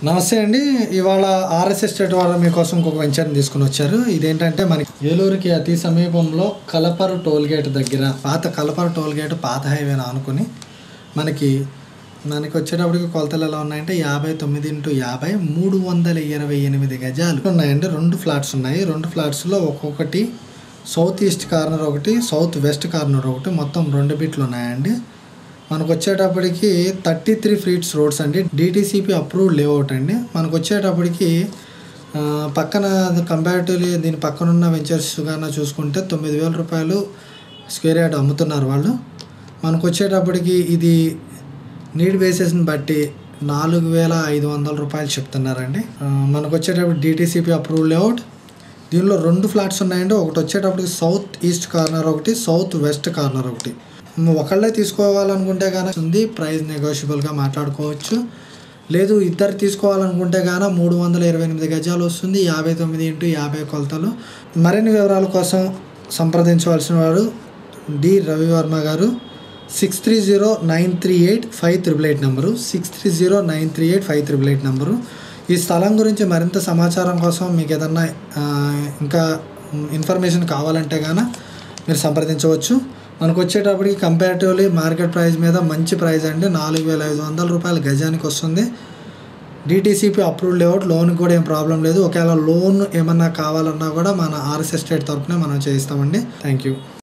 నమస్తే అండి ఇవాళ ఆర్ఎస్ ఎస్టేట్ వారు మీకోసం ఇంకొక వెంచర్ని తీసుకుని వచ్చారు ఇదేంటంటే మనకి ఏలూరుకి అతి సమీపంలో కలపరు టోల్ గేట్ దగ్గర పాత కలపరు టోల్ గేట్ పాత హైవే ఆనుకొని మనకి మనకి వచ్చేటప్పటికి కొలతలు ఎలా ఉన్నాయంటే యాభై తొమ్మిది ఇంటూ యాభై మూడు వందల ఇరవై ఎనిమిది గజాలు ఉన్నాయండి రెండు ఫ్లాట్స్ ఉన్నాయి రెండు ఫ్లాట్స్లో ఒక్కొక్కటి సౌత్ ఈస్ట్ కార్నర్ ఒకటి సౌత్ వెస్ట్ కార్నర్ ఒకటి మొత్తం రెండు బిట్లు ఉన్నాయండి మనకు వచ్చేటప్పటికి థర్టీ త్రీ ఫీట్స్ రోడ్స్ అండి డిటీసీపీ అప్రూవ్డ్ లేఅవుట్ అండి మనకు వచ్చేటప్పటికి ఆ, పక్కన కంపారిటివ్లీ దీని పక్కన ఉన్న వెంచర్స్ కానీ చూసుకుంటే తొమ్మిది వేల రూపాయలు స్క్వేర్ యార్డ్ అమ్ముతున్నారు వాళ్ళు మనకు వచ్చేటప్పటికి ఇది నీడ్ బేసెస్ని బట్టి నాలుగు వేల ఐదు వందల రూపాయలు చెప్తున్నారండి ఆ, మనకు వచ్చేటప్పుడు డిటీసీపీ అప్రూవ్డ్ లేఅవుట్ దీనిలో రెండు ఫ్లాట్స్ ఉన్నాయండి ఒకటి వచ్చేటప్పటికి సౌత్ ఈస్ట్ కార్నర్ ఒకటి సౌత్ వెస్ట్ కార్నర్ ఒకటి ఒకళ్ళే తీసుకోవాలనుకుంటే కానీ ఉంది ప్రైస్ నెగోషియబుల్గా మాట్లాడుకోవచ్చు లేదు ఇద్దరు తీసుకోవాలనుకుంటే గాన మూడు వందల ఇరవై ఎనిమిది గజాలు వస్తుంది యాభై తొమ్మిది ఇంటూ యాభై కొలతలు మరిన్ని వివరాల కోసం సంప్రదించవలసిన వారు డి రవివర్మ గారు six three zero nine three eight five triple eight number six three zero nine three eight five triple eight number ఈ స్థలం గురించి మరింత సమాచారం కోసం మీకు ఏదన్నా ఆ, ఇంకా ఇన్ఫర్మేషన్ కావాలంటే గాన మీరు సంప్రదించవచ్చు మనకు వచ్చేటప్పటికి కంపారిటివ్లీ మార్కెట్ ప్రైస్ మీద మంచి ప్రైస్ అండి నాలుగు వేల ఐదు వందల రూపాయలు గజానికి వస్తుంది డిటీసీపీ అప్రూవ్డ్ లేఅవుట్ లోన్ కూడా ఏం ప్రాబ్లం లేదు ఒకవేళ లోన్ ఏమన్నా కావాలన్నా కూడా మన ఆర్ఎస్ ఎస్టేట్ తరపునే మనం చేయిస్తామండి థ్యాంక్ యూ